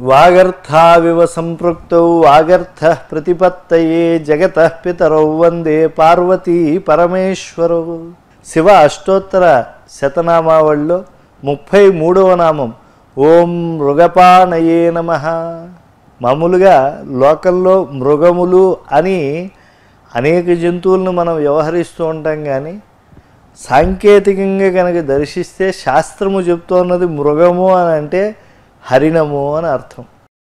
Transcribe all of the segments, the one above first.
వాగర్థావివ సంపృక్తౌ వాగర్థ ప్రతిపత్తయే జగత పితరౌ వందే పార్వతీ పరమేశ్వరౌ శివ అష్టోత్తర శతనామావళిలో ముప్పై మూడవ నామం ఓం మృగపాణయే నమ మామూలుగా లోకంలో మృగములు అని అనేక జంతువులను మనం వ్యవహరిస్తూ ఉంటాం కానీ సాంకేతికంగా కనుక దర్శిస్తే శాస్త్రము చెప్తున్నది మృగము అని అంటే హరిణము అని అర్థం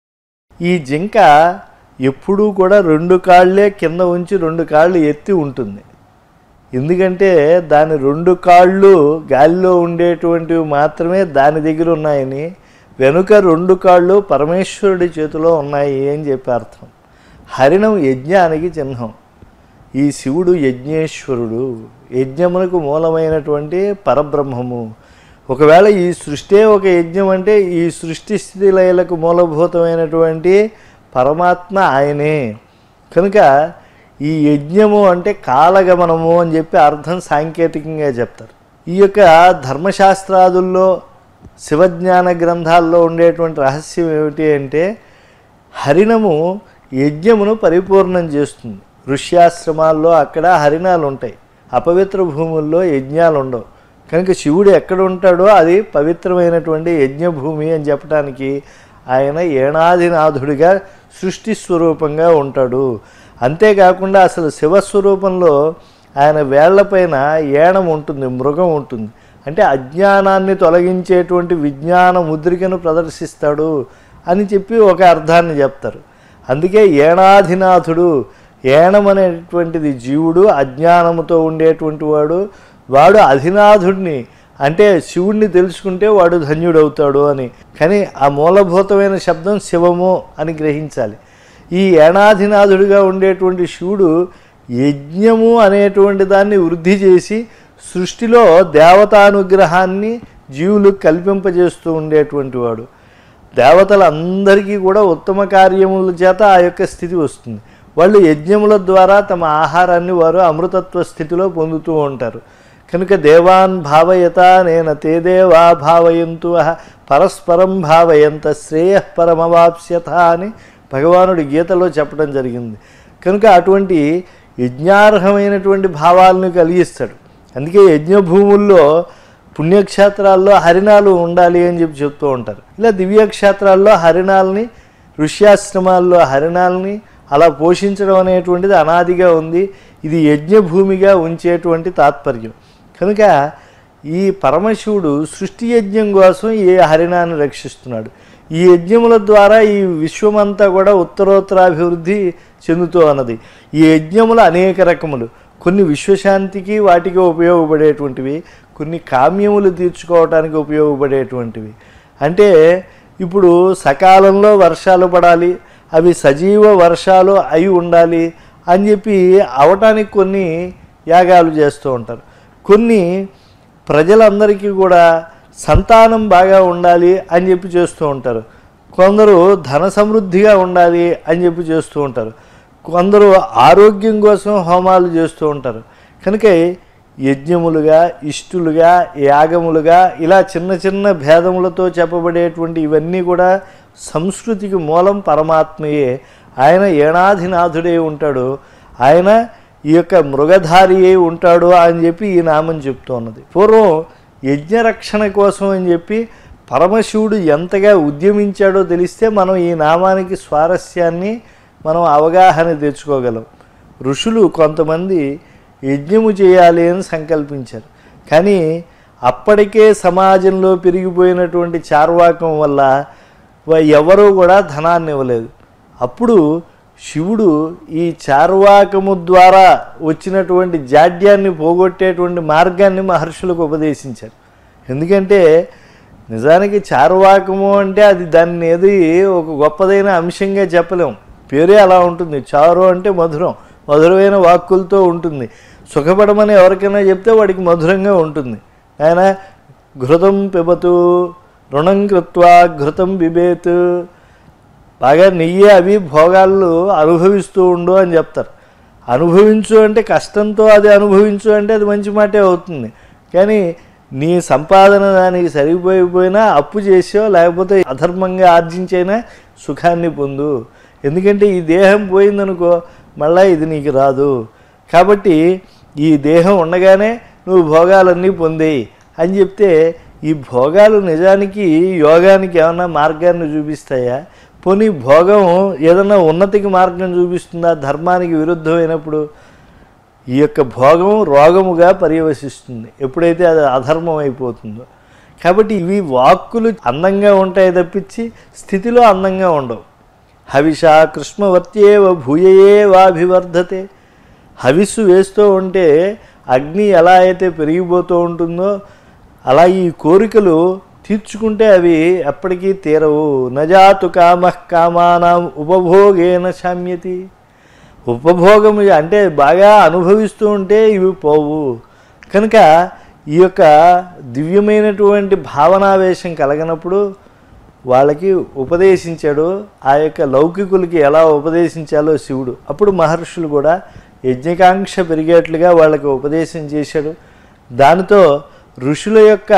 ఈ జింక ఎప్పుడూ కూడా రెండు కాళ్ళే కింద ఉంచి రెండు కాళ్ళు ఎత్తి ఉంటుంది ఎందుకంటే దాని రెండు కాళ్ళు గాలిలో ఉండేటువంటివి మాత్రమే దాని దగ్గర ఉన్నాయని వెనుక రెండు కాళ్ళు పరమేశ్వరుడి చేతిలో ఉన్నాయి అని చెప్పి అర్థం హరిణం యజ్ఞానికి చిహ్నం ఈ శివుడు యజ్ఞేశ్వరుడు యజ్ఞమునకు మూలమైనటువంటి పరబ్రహ్మము ఒకవేళ ఈ సృష్టే ఒక యజ్ఞం అంటే ఈ సృష్టి స్థితి లయలకు మూలభూతమైనటువంటి పరమాత్మ ఆయనే కనుక ఈ యజ్ఞము అంటే కాలగమనము అని చెప్పి అర్థం సాంకేతికంగా చెప్తారు ఈ యొక్క ధర్మశాస్త్రాదుల్లో శివజ్ఞాన గ్రంథాల్లో ఉండేటువంటి రహస్యం ఏమిటి అంటే హరిణము యజ్ఞమును పరిపూర్ణం చేస్తుంది ఋష్యాశ్రమాల్లో అక్కడ హరిణాలు ఉంటాయి అపవిత్ర భూముల్లో యజ్ఞాలు ఉండవు కనుక శివుడు ఎక్కడ ఉంటాడో అది పవిత్రమైనటువంటి యజ్ఞభూమి అని చెప్పడానికి ఆయన ఏనాదినాథుడిగా సృష్టి స్వరూపంగా ఉంటాడు అంతేకాకుండా అసలు శివస్వరూపంలో ఆయన వేళ్లపైన ఏణం ఉంటుంది మృగం ఉంటుంది అంటే అజ్ఞానాన్ని తొలగించేటువంటి విజ్ఞాన ముద్రికను ప్రదర్శిస్తాడు అని చెప్పి ఒక అర్థాన్ని చెప్తారు అందుకే ఏణాధినాథుడు ఏణం అనేటువంటిది జీవుడు అజ్ఞానముతో ఉండేటువంటి వాడు వాడు అధినాథుడిని అంటే శివుణ్ణి తెలుసుకుంటే వాడు ధన్యుడవుతాడు అని కానీ ఆ మూలభూతమైన శబ్దం శివము అని గ్రహించాలి ఈ ఏణాధినాథుడిగా ఉండేటువంటి శివుడు యజ్ఞము అనేటువంటి దాన్ని వృద్ధి చేసి సృష్టిలో దేవతానుగ్రహాన్ని జీవులు కల్పింపజేస్తూ ఉండేటువంటి వాడు దేవతలందరికీ కూడా ఉత్తమ కార్యముల చేత ఆ యొక్క స్థితి వస్తుంది వాళ్ళు యజ్ఞముల ద్వారా తమ ఆహారాన్ని వారు అమృతత్వ స్థితిలో పొందుతూ ఉంటారు కనుక దేవాన్ భావయత నేను తే దేవా భావయంతు అహ పరస్పరం భావయంత శ్రేయ పరమవాప్స్యత అని భగవానుడి గీతలో చెప్పడం జరిగింది కనుక అటువంటి యజ్ఞార్హమైనటువంటి భావాలను కలిగిస్తాడు అందుకే యజ్ఞభూముల్లో పుణ్యక్షేత్రాల్లో హరిణాలు ఉండాలి అని చెప్పి చెప్తూ ఉంటారు ఇలా దివ్యక్షేత్రాల్లో హరిణాలని ఋష్యాశ్రమాల్లో హరిణాలని అలా పోషించడం అనేటువంటిది అనాదిగా ఉంది ఇది యజ్ఞభూమిగా ఉంచేటువంటి తాత్పర్యం కనుక ఈ పరమశివుడు సృష్టి యజ్ఞం కోసం ఈ హరిణాన్ని రక్షిస్తున్నాడు ఈ యజ్ఞముల ద్వారా ఈ విశ్వమంతా కూడా ఉత్తరోత్తరాభివృద్ధి చెందుతూ అన్నది ఈ యజ్ఞములు అనేక రకములు కొన్ని విశ్వశాంతికి వాటికి ఉపయోగపడేటువంటివి కొన్ని కామ్యములు తీర్చుకోవటానికి ఉపయోగపడేటువంటివి అంటే ఇప్పుడు సకాలంలో వర్షాలు పడాలి అవి సజీవ వర్షాలు అయి ఉండాలి అని చెప్పి అవటానికి కొన్ని యాగాలు చేస్తూ ఉంటారు కొన్ని ప్రజలందరికీ కూడా సంతానం బాగా ఉండాలి అని చెప్పి చేస్తూ ఉంటారు కొందరు ధన సమృద్ధిగా ఉండాలి అని చెప్పి చేస్తూ ఉంటారు కొందరు ఆరోగ్యం కోసం హోమాలు చేస్తూ ఉంటారు కనుక యజ్ఞములుగా ఇష్టులుగా యాగములుగా ఇలా చిన్న చిన్న భేదములతో చెప్పబడేటువంటి ఇవన్నీ కూడా సంస్కృతికి మూలం పరమాత్మయే ఆయన ఏనాధినాథుడే ఉంటాడు ఆయన ఈ యొక్క మృగధారి అయి ఉంటాడు అని చెప్పి ఈ నామం చెప్తూ ఉన్నది పూర్వం యజ్ఞరక్షణ కోసం అని చెప్పి పరమశివుడు ఎంతగా ఉద్యమించాడో తెలిస్తే మనం ఈ నామానికి స్వారస్యాన్ని మనం అవగాహన తెచ్చుకోగలం ఋషులు కొంతమంది యజ్ఞము చేయాలి అని సంకల్పించారు కానీ అప్పటికే సమాజంలో పెరిగిపోయినటువంటి చార్వాకం వల్ల వ- ఎవరూ కూడా ధనాన్ని ఇవ్వలేదు అప్పుడు శివుడు ఈ చార్వాకము ద్వారా వచ్చినటువంటి జాడ్యాన్ని పోగొట్టేటువంటి మార్గాన్ని మహర్షులకు ఉపదేశించారు ఎందుకంటే నిజానికి చార్వాకము అంటే అది దాన్ని ఏది ఒక గొప్పదైన అంశంగా చెప్పలేం పేరే అలా ఉంటుంది చారు అంటే మధురం మధురమైన వాక్కులతో ఉంటుంది సుఖపడమని ఎవరికైనా చెప్తే వాడికి మధురంగా ఉంటుంది ఆయన ఘృతం పిబతు రుణం కృత్వా ఘృతం బిబేత్ బాగా నెయ్యి అవి భోగాలు అనుభవిస్తూ ఉండు అని చెప్తారు అనుభవించు అంటే కష్టంతో అది అనుభవించు అంటే అది మంచి మాటే అవుతుంది కానీ నీ సంపాదన దానికి సరిపోయిపోయినా అప్పు చేసో లేకపోతే అధర్మంగా ఆర్జించైనా సుఖాన్ని పొందు ఎందుకంటే ఈ దేహం పోయిందనుకో మళ్ళా ఇది నీకు రాదు కాబట్టి ఈ దేహం ఉండగానే నువ్వు భోగాలన్నీ పొందేయి అని చెప్తే ఈ భోగాలు నిజానికి యోగానికి ఏమన్నా మార్గాన్ని చూపిస్తాయా పోనీ భోగం ఏదన్నా ఉన్నతికి మార్గం చూపిస్తుందా ధర్మానికి విరుద్ధమైనప్పుడు ఈ యొక్క భోగం రోగముగా పర్యవసిస్తుంది ఎప్పుడైతే అది అధర్మం అయిపోతుందో కాబట్టి ఇవి వాక్కులు అందంగా ఉంటాయి తప్పించి స్థితిలో అందంగా ఉండవు హవిషా కృష్ణవర్త్యేవ భూయయేవాభివర్ధతే హవిస్సు వేస్తూ ఉంటే అగ్ని ఎలా అయితే పెరిగిపోతూ ఉంటుందో అలా ఈ కోరికలు తీర్చుకుంటే అవి ఎప్పటికీ తీరవు నజాతు కామ కామానాం ఉపభోగేన శామ్యతి ఉపభోగం అంటే బాగా అనుభవిస్తూ ఉంటే ఇవి పోవు కనుక ఈ యొక్క దివ్యమైనటువంటి భావనావేశం కలగనప్పుడు వాళ్ళకి ఉపదేశించాడు ఆ యొక్క లౌకికులకి ఎలా ఉపదేశించాలో శివుడు అప్పుడు మహర్షులు కూడా యజ్ఞకాంక్ష పెరిగేట్లుగా వాళ్ళకి ఉపదేశం చేశాడు దానితో ఋషుల యొక్క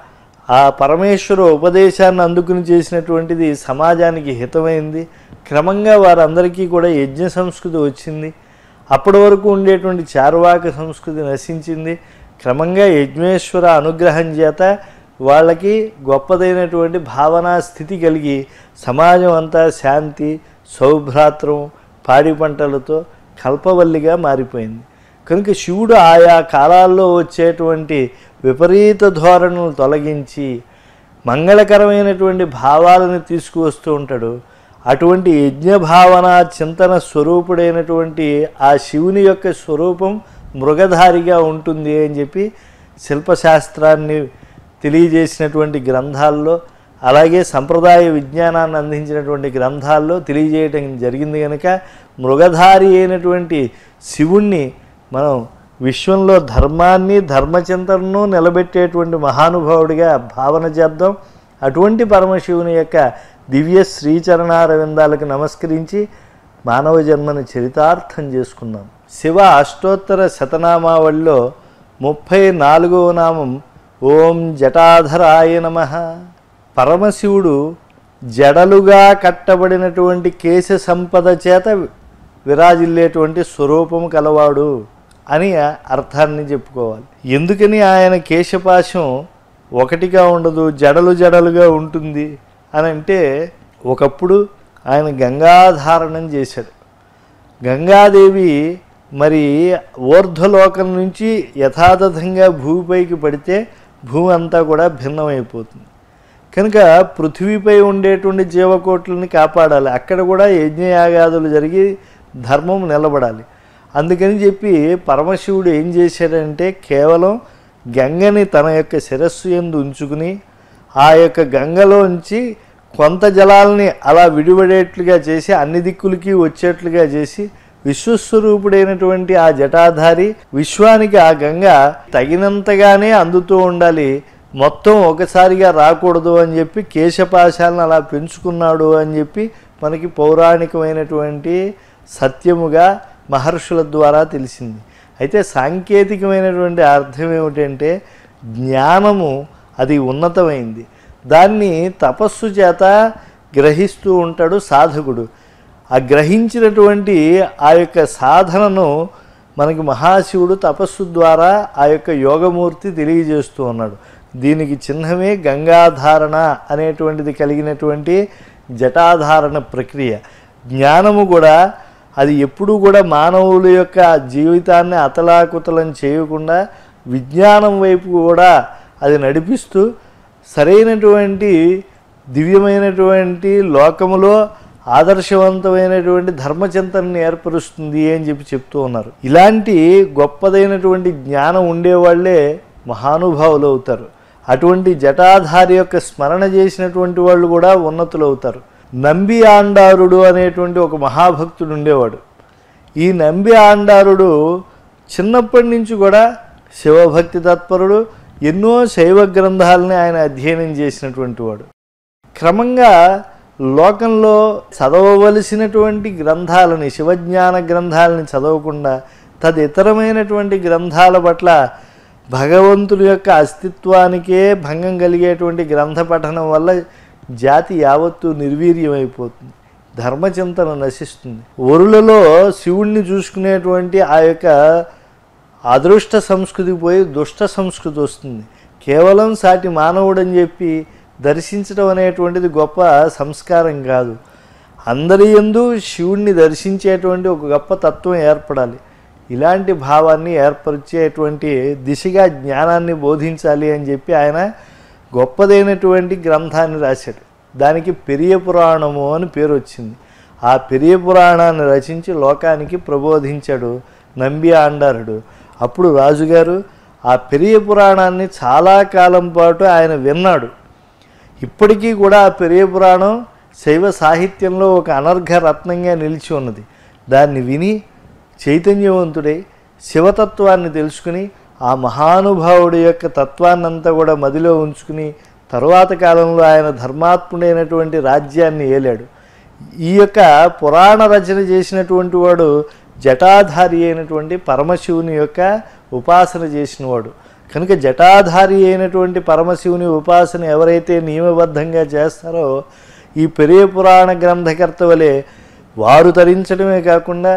ఆ పరమేశ్వర ఉపదేశాన్ని అందుకుని చేసినటువంటిది సమాజానికి హితమైంది క్రమంగా వారందరికీ కూడా యజ్ఞ సంస్కృతి వచ్చింది అప్పటి వరకు ఉండేటువంటి చారువాక సంస్కృతి నశించింది క్రమంగా యజ్ఞేశ్వర అనుగ్రహం చేత వాళ్ళకి గొప్పదైనటువంటి భావనా స్థితి కలిగి సమాజం అంతా శాంతి సౌభ్రాత్రం పాడి పంటలతో కల్పవల్లిగా మారిపోయింది కనుక శివుడు ఆయా కాలాల్లో వచ్చేటువంటి విపరీత ధోరణులు తొలగించి మంగళకరమైనటువంటి భావాలను తీసుకువస్తూ ఉంటాడు అటువంటి యజ్ఞ భావన చింతన స్వరూపుడైనటువంటి ఆ శివుని యొక్క స్వరూపం మృగధారిగా ఉంటుంది అని చెప్పి శిల్పశాస్త్రాన్ని తెలియజేసినటువంటి గ్రంథాల్లో అలాగే సంప్రదాయ విజ్ఞానాన్ని అందించినటువంటి గ్రంథాల్లో తెలియజేయటం జరిగింది కనుక మృగధారి అయినటువంటి శివుణ్ణి మనం విశ్వంలో ధర్మాన్ని ధర్మచింతనను నిలబెట్టేటువంటి మహానుభావుడిగా భావన చేద్దాం అటువంటి పరమశివుని యొక్క దివ్య శ్రీచరణారవిందాలకు నమస్కరించి మానవ జన్మని చరితార్థం చేసుకున్నాం శివ అష్టోత్తర శతనామావళిలో ముప్పై నాలుగవ నామం ఓం జటాధరాయ నమ పరమశివుడు జడలుగా కట్టబడినటువంటి కేశ సంపద చేత విరాజిల్లేటువంటి స్వరూపము కలవాడు అని అర్థాన్ని చెప్పుకోవాలి ఎందుకని ఆయన కేశపాశం ఒకటిగా ఉండదు జడలు జడలుగా ఉంటుంది అని అంటే ఒకప్పుడు ఆయన గంగాధారణం చేశాడు గంగాదేవి మరి ఊర్ధ్వలోకం నుంచి యథాతథంగా భూమిపైకి పడితే భూమి అంతా కూడా భిన్నమైపోతుంది కనుక పృథ్వీపై ఉండేటువంటి జీవకోట్లని కాపాడాలి అక్కడ కూడా యజ్ఞయాగాదులు జరిగి ధర్మం నిలబడాలి అందుకని చెప్పి పరమశివుడు ఏం చేశాడంటే కేవలం గంగని తన యొక్క శిరస్సు ఎందు ఉంచుకుని ఆ యొక్క గంగలోంచి కొంత జలాల్ని అలా విడిపడేట్లుగా చేసి అన్ని దిక్కులకి వచ్చేట్లుగా చేసి విశ్వస్వరూపుడైనటువంటి ఆ జటాధారి విశ్వానికి ఆ గంగ తగినంతగానే అందుతూ ఉండాలి మొత్తం ఒకసారిగా రాకూడదు అని చెప్పి కేశపాశాలను అలా పెంచుకున్నాడు అని చెప్పి మనకి పౌరాణికమైనటువంటి సత్యముగా మహర్షుల ద్వారా తెలిసింది అయితే సాంకేతికమైనటువంటి అర్థం ఏమిటంటే జ్ఞానము అది ఉన్నతమైంది దాన్ని తపస్సు చేత గ్రహిస్తూ ఉంటాడు సాధకుడు ఆ గ్రహించినటువంటి ఆ యొక్క సాధనను మనకి మహాశివుడు తపస్సు ద్వారా ఆ యొక్క యోగమూర్తి తెలియజేస్తూ ఉన్నాడు దీనికి చిహ్నమే గంగాధారణ అనేటువంటిది కలిగినటువంటి జటాధారణ ప్రక్రియ జ్ఞానము కూడా అది ఎప్పుడూ కూడా మానవుల యొక్క జీవితాన్ని అతలాకుతలం చేయకుండా విజ్ఞానం వైపు కూడా అది నడిపిస్తూ సరైనటువంటి దివ్యమైనటువంటి లోకములో ఆదర్శవంతమైనటువంటి ధర్మచింతనని ఏర్పరుస్తుంది అని చెప్పి చెప్తూ ఉన్నారు ఇలాంటి గొప్పదైనటువంటి జ్ఞానం ఉండేవాళ్లే మహానుభావులు అవుతారు అటువంటి జటాధారి యొక్క స్మరణ చేసినటువంటి వాళ్ళు కూడా ఉన్నతులు అవుతారు నంబి ఆండారుడు అనేటువంటి ఒక మహాభక్తుడు ఉండేవాడు ఈ నంబి ఆండారుడు చిన్నప్పటి నుంచి కూడా శివభక్తి తత్పరుడు ఎన్నో శైవ గ్రంథాలని ఆయన అధ్యయనం చేసినటువంటి వాడు క్రమంగా లోకంలో చదవవలసినటువంటి గ్రంథాలని శివజ్ఞాన గ్రంథాలని చదవకుండా తదితరమైనటువంటి గ్రంథాల పట్ల భగవంతుని యొక్క అస్తిత్వానికే భంగం కలిగేటువంటి గ్రంథ పఠనం వల్ల జాతి యావత్తు నిర్వీర్యమైపోతుంది ధర్మచింతన నశిస్తుంది ఒరులలో శివుణ్ణి చూసుకునేటువంటి ఆ యొక్క అదృష్ట సంస్కృతి పోయి దుష్ట సంస్కృతి వస్తుంది కేవలం సాటి మానవుడని చెప్పి దర్శించడం అనేటువంటిది గొప్ప సంస్కారం కాదు అందరి ఎందు శివుణ్ణి దర్శించేటువంటి ఒక గొప్ప తత్వం ఏర్పడాలి ఇలాంటి భావాన్ని ఏర్పరిచేటువంటి దిశగా జ్ఞానాన్ని బోధించాలి అని చెప్పి ఆయన గొప్పదైనటువంటి గ్రంథాన్ని రాశాడు దానికి పెరియ పురాణము అని పేరు వచ్చింది ఆ పెరియ పురాణాన్ని రచించి లోకానికి ప్రబోధించాడు నంబి ఆండారుడు అప్పుడు రాజుగారు ఆ పెరియ పురాణాన్ని చాలా కాలం పాటు ఆయన విన్నాడు ఇప్పటికీ కూడా ఆ పెరియ పురాణం శైవ సాహిత్యంలో ఒక అనర్ఘ రత్నంగా నిలిచి ఉన్నది దాన్ని విని చైతన్యవంతుడై శివతత్వాన్ని తెలుసుకుని ఆ మహానుభావుడి యొక్క తత్వాన్నంతా కూడా మదిలో ఉంచుకుని తరువాత కాలంలో ఆయన ధర్మాత్ముడైనటువంటి రాజ్యాన్ని ఏలాడు ఈ యొక్క పురాణ రచన చేసినటువంటి వాడు జటాధారి అయినటువంటి పరమశివుని యొక్క ఉపాసన చేసినవాడు కనుక జటాధారి అయినటువంటి పరమశివుని ఉపాసన ఎవరైతే నియమబద్ధంగా చేస్తారో ఈ పెరియ పురాణ గ్రంథకర్త వలె వారు తరించడమే కాకుండా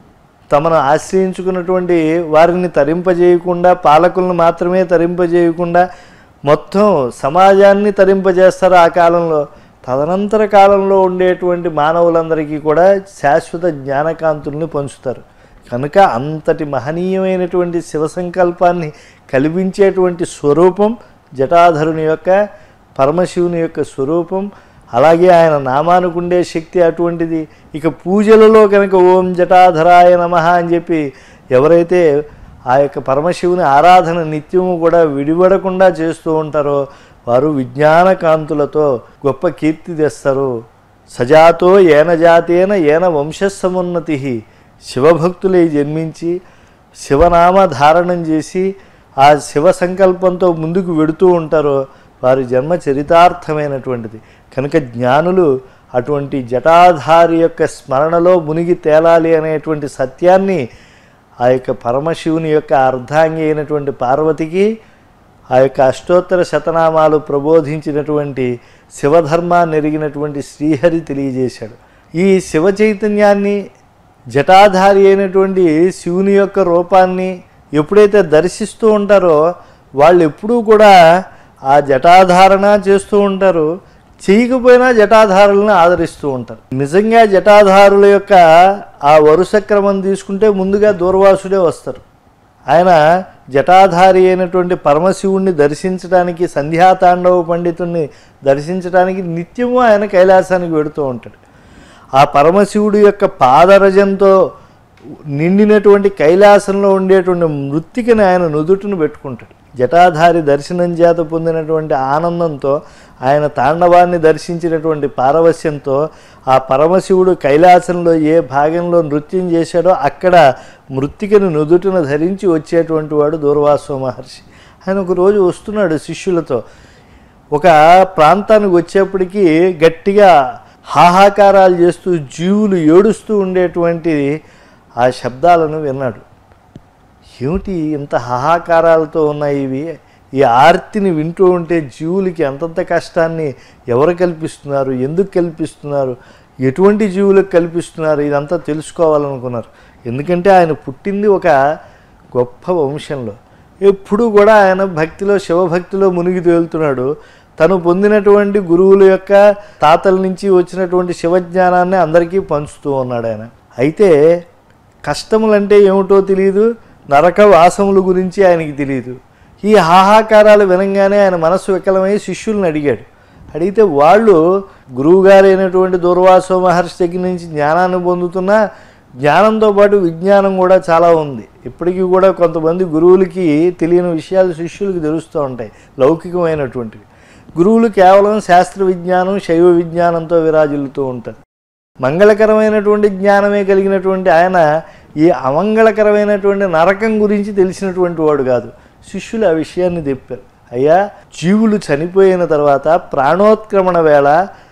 తమను ఆశ్రయించుకున్నటువంటి వారిని తరింపజేయకుండా పాలకులను మాత్రమే తరింపజేయకుండా మొత్తం సమాజాన్ని తరింపజేస్తారు ఆ కాలంలో తదనంతర కాలంలో ఉండేటువంటి మానవులందరికీ కూడా శాశ్వత జ్ఞానకాంతుల్ని పంచుతారు కనుక అంతటి మహనీయమైనటువంటి శివ సంకల్పాన్ని కల్పించేటువంటి స్వరూపం జటాధరుని యొక్క పరమశివుని యొక్క స్వరూపం అలాగే ఆయన నామానికి ఉండే శక్తి అటువంటిది ఇక పూజలలో కనుక ఓం జటాధరాయ నమ అని చెప్పి ఎవరైతే ఆ యొక్క పరమశివుని ఆరాధన నిత్యము కూడా విడిపడకుండా చేస్తూ ఉంటారో వారు విజ్ఞాన కాంతులతో గొప్ప కీర్తి తెస్తారు సజాతో ఏన జాతేన ఏన వంశస్సమున్నతి శివభక్తులై జన్మించి శివనామ ధారణం చేసి ఆ శివ సంకల్పంతో ముందుకు వెడుతూ ఉంటారో వారి జన్మ చరితార్థమైనటువంటిది కనుక జ్ఞానులు అటువంటి జటాధారి యొక్క స్మరణలో మునిగి తేలాలి అనేటువంటి సత్యాన్ని ఆ యొక్క పరమశివుని యొక్క అర్ధాంగి అయినటువంటి పార్వతికి ఆ యొక్క అష్టోత్తర శతనామాలు ప్రబోధించినటువంటి శివధర్మాన్ని ఎరిగినటువంటి శ్రీహరి తెలియజేశాడు ఈ శివ చైతన్యాన్ని జటాధారి అయినటువంటి శివుని యొక్క రూపాన్ని ఎప్పుడైతే దర్శిస్తూ ఉంటారో వాళ్ళు ఎప్పుడూ కూడా ఆ జటాధారణ చేస్తూ ఉంటారు చేయకపోయినా జటాధారులను ఆదరిస్తూ ఉంటారు నిజంగా జటాధారుల యొక్క ఆ వరుస క్రమం తీసుకుంటే ముందుగా దూర్వాసుడే వస్తారు ఆయన జటాధారి అయినటువంటి పరమశివుణ్ణి దర్శించడానికి సంధ్యాతాండవ పండితుణ్ణి దర్శించడానికి నిత్యము ఆయన కైలాసానికి వెడుతూ ఉంటాడు ఆ పరమశివుడు యొక్క పాదరజంతో నిండినటువంటి కైలాసంలో ఉండేటువంటి మృత్తికని ఆయన నుదుటిని పెట్టుకుంటాడు జటాధారి దర్శనం చేత పొందినటువంటి ఆనందంతో ఆయన తాండవాన్ని దర్శించినటువంటి పారవస్యంతో ఆ పరమశివుడు కైలాసంలో ఏ భాగంలో నృత్యం చేశాడో అక్కడ మృత్తికను నుదుటిన ధరించి వచ్చేటువంటి వాడు దూర్వాసో మహర్షి ఆయన ఒక రోజు వస్తున్నాడు శిష్యులతో ఒక ప్రాంతానికి వచ్చేప్పటికి గట్టిగా హాహాకారాలు చేస్తూ జీవులు ఏడుస్తూ ఉండేటువంటి ఆ శబ్దాలను విన్నాడు ఏమిటి ఇంత హాహాకారాలతో ఉన్నాయి ఇవి ఈ ఆర్తిని వింటూ ఉంటే జీవులకి ఎంతంత కష్టాన్ని ఎవరు కల్పిస్తున్నారు ఎందుకు కల్పిస్తున్నారు ఎటువంటి జీవులకు కల్పిస్తున్నారు ఇదంతా తెలుసుకోవాలనుకున్నారు ఎందుకంటే ఆయన పుట్టింది ఒక గొప్ప వంశంలో ఎప్పుడూ కూడా ఆయన భక్తిలో శివభక్తిలో మునిగి తేలుతున్నాడు తను పొందినటువంటి గురువుల యొక్క తాతల నుంచి వచ్చినటువంటి శివజ్ఞానాన్ని అందరికీ పంచుతూ ఉన్నాడు ఆయన అయితే కష్టములంటే ఏమిటో తెలియదు నరక వాసముల గురించి ఆయనకి తెలియదు ఈ హాహాకారాలు వినంగానే ఆయన మనస్సు వికలమై శిష్యుల్ని అడిగాడు అడిగితే వాళ్ళు గురువుగారైనటువంటి దూర్వాసో మహర్షి దగ్గర నుంచి జ్ఞానాన్ని పొందుతున్న జ్ఞానంతో పాటు విజ్ఞానం కూడా చాలా ఉంది ఇప్పటికీ కూడా కొంతమంది గురువులకి తెలియని విషయాలు శిష్యులకు తెలుస్తూ ఉంటాయి లౌకికమైనటువంటివి గురువులు కేవలం శాస్త్ర విజ్ఞానం శైవ విజ్ఞానంతో విరాజిల్లుతూ ఉంటారు మంగళకరమైనటువంటి జ్ఞానమే కలిగినటువంటి ఆయన ఈ అమంగళకరమైనటువంటి నరకం గురించి తెలిసినటువంటి వాడు కాదు శిష్యులు ఆ విషయాన్ని చెప్పారు అయ్యా జీవులు చనిపోయిన తర్వాత ప్రాణోత్క్రమణ వేళ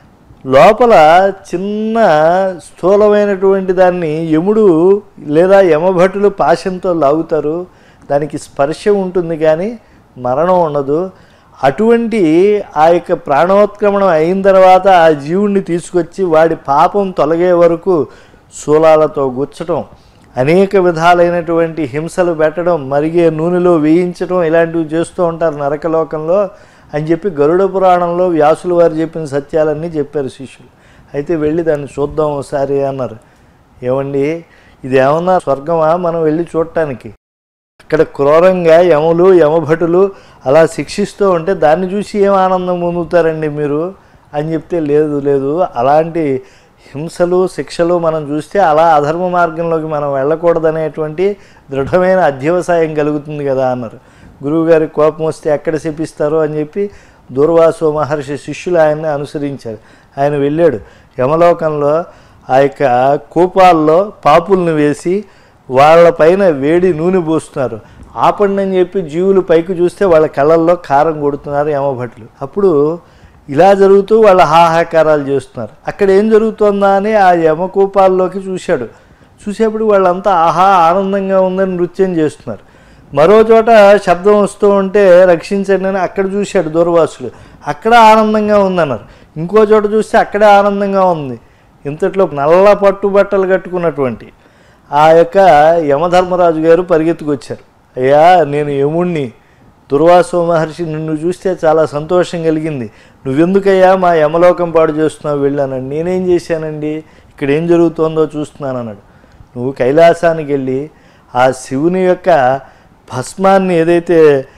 లోపల చిన్న స్థూలమైనటువంటి దాన్ని యముడు లేదా యమభటులు పాశంతో లాగుతారు దానికి స్పర్శ ఉంటుంది కానీ మరణం ఉండదు అటువంటి ఆ యొక్క ప్రాణోత్క్రమణం అయిన తర్వాత ఆ జీవుణ్ణి తీసుకొచ్చి వాడి పాపం తొలగే వరకు శూలాలతో గుచ్చటం అనేక విధాలైనటువంటి హింసలు పెట్టడం మరిగే నూనెలో వేయించడం ఇలాంటివి చేస్తూ ఉంటారు నరకలోకంలో అని చెప్పి గరుడ పురాణంలో వ్యాసులు వారు చెప్పిన సత్యాలన్నీ చెప్పారు శిష్యులు అయితే వెళ్ళి దాన్ని చూద్దాం ఒకసారి అన్నారు ఏమండి ఇది ఏమన్నా స్వర్గమా మనం వెళ్ళి చూడటానికి అక్కడ క్రూరంగా యములు యమభటులు అలా శిక్షిస్తూ ఉంటే దాన్ని చూసి ఏం ఆనందం పొందుతారండి మీరు అని చెప్తే లేదు లేదు అలాంటి హింసలు శిక్షలు మనం చూస్తే అలా అధర్మ మార్గంలోకి మనం వెళ్ళకూడదనేటువంటి దృఢమైన అధ్యవసాయం కలుగుతుంది కదా అన్నారు గురువుగారికి కోపం వస్తే ఎక్కడ శపిస్తారో అని చెప్పి దూర్వాసో మహర్షి శిష్యులు ఆయన్ని అనుసరించారు ఆయన వెళ్ళాడు యమలోకంలో ఆ యొక్క కూపాల్లో పాపుల్ని వేసి వాళ్ళ పైన వేడి నూనె పోస్తున్నారు ఆపండి అని చెప్పి జీవులు పైకి చూస్తే వాళ్ళ కళ్ళల్లో కారం కొడుతున్నారు యమభట్లు అప్పుడు ఇలా జరుగుతూ వాళ్ళ హాహాకారాలు చేస్తున్నారు అక్కడ ఏం జరుగుతుందా అని ఆ యమకూపాల్లోకి చూశాడు చూసేప్పుడు వాళ్ళంతా ఆహా ఆనందంగా ఉందని నృత్యం చేస్తున్నారు మరో చోట శబ్దం వస్తూ ఉంటే రక్షించండి అని అక్కడ చూశాడు దూర్వాసులు అక్కడ ఆనందంగా ఉందన్నారు ఇంకో చోట చూస్తే అక్కడే ఆనందంగా ఉంది ఇంతట్లో నల్ల పట్టు బట్టలు కట్టుకున్నటువంటి ఆ యొక్క యమధర్మరాజు గారు పరిగెత్తుకొచ్చారు అయ్యా నేను యముణ్ణి దుర్వాసో మహర్షి నిన్ను చూస్తే చాలా సంతోషం కలిగింది నువ్వెందుకయ్యా మా యమలోకం పాడు చేస్తున్నావు వెళ్ళానండి నేనేం చేశానండి ఇక్కడ ఏం జరుగుతోందో చూస్తున్నాను అన్నాడు నువ్వు కైలాసానికి వెళ్ళి ఆ శివుని యొక్క భస్మాన్ని ఏదైతే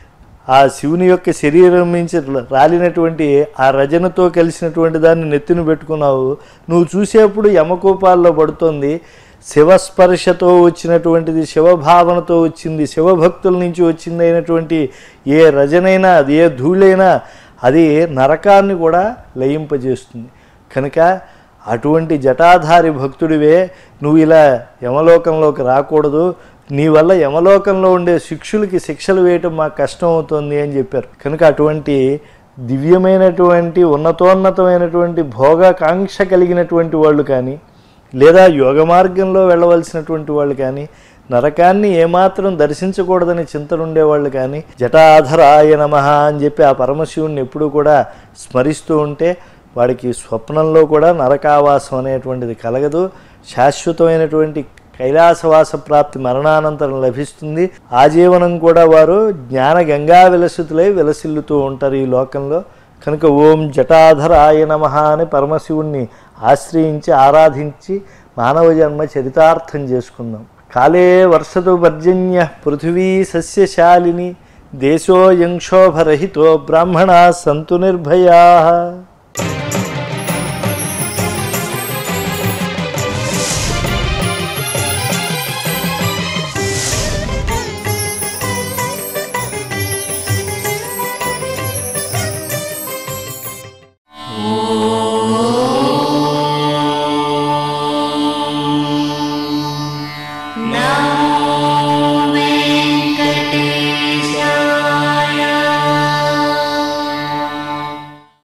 ఆ శివుని యొక్క శరీరం నుంచి రాలినటువంటి ఆ రజనతో కలిసినటువంటి దాన్ని నెత్తిన పెట్టుకున్నావు నువ్వు చూసేప్పుడు యమకోపాల్లో పడుతోంది శివస్పర్శతో వచ్చినటువంటిది శివభావనతో వచ్చింది శివభక్తుల నుంచి వచ్చింది అయినటువంటి ఏ రజనైనా అది ఏ ధూళైనా అది నరకాన్ని కూడా లయింపజేస్తుంది కనుక అటువంటి జటాధారి భక్తుడివే నువ్వు ఇలా యమలోకంలోకి రాకూడదు నీ వల్ల యమలోకంలో ఉండే శిక్షులకి శిక్షలు వేయటం మాకు కష్టం అవుతుంది అని చెప్పారు కనుక అటువంటి దివ్యమైనటువంటి ఉన్నతోన్నతమైనటువంటి భోగకాంక్ష కలిగినటువంటి వాళ్ళు కానీ లేదా యోగ మార్గంలో వెళ్ళవలసినటువంటి వాళ్ళు కానీ నరకాన్ని ఏమాత్రం దర్శించకూడదని చింతన ఉండేవాళ్ళు కానీ జటాధరాయ నమ అని చెప్పి ఆ పరమశివుణ్ణి ఎప్పుడూ కూడా స్మరిస్తూ ఉంటే వాడికి స్వప్నంలో కూడా నరకావాసం అనేటువంటిది కలగదు శాశ్వతమైనటువంటి కైలాసవాస ప్రాప్తి మరణానంతరం లభిస్తుంది ఆజీవనం కూడా వారు జ్ఞాన గంగా విలసితులై విలసిల్లుతూ ఉంటారు ఈ లోకంలో కనుక ఓం జటాధరాయ నమ అని పరమశివుణ్ణి ఆశ్రయించి ఆరాధించి మానవ జన్మ చరితార్థం చేసుకుందాం కాలే వర్షతు పర్జన్య పృథివీ సస్యశాలిని దేశోయం క్షోభరహితో బ్రాహ్మణా సంతు నిర్భయా